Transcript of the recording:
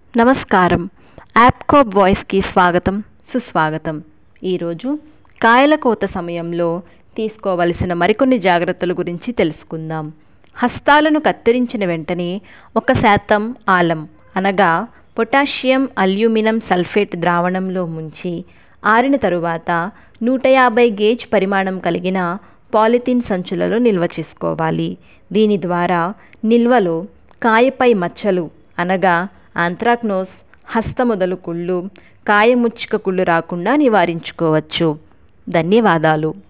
నమస్కారం యాప్కోప్ వాయిస్కి స్వాగతం సుస్వాగతం ఈరోజు కాయల కోత సమయంలో తీసుకోవలసిన మరికొన్ని జాగ్రత్తల గురించి తెలుసుకుందాం హస్తాలను కత్తిరించిన వెంటనే ఒక శాతం ఆలం అనగా పొటాషియం అల్యూమినం సల్ఫేట్ ద్రావణంలో ముంచి ఆరిన తరువాత నూట యాభై గేజ్ పరిమాణం కలిగిన పాలిథిన్ సంచులలో నిల్వ చేసుకోవాలి దీని ద్వారా నిల్వలో కాయపై మచ్చలు అనగా ఆంత్రాక్నోస్ హస్తమొదలు కుళ్ళు కాయముచ్చుక కుళ్ళు రాకుండా నివారించుకోవచ్చు ధన్యవాదాలు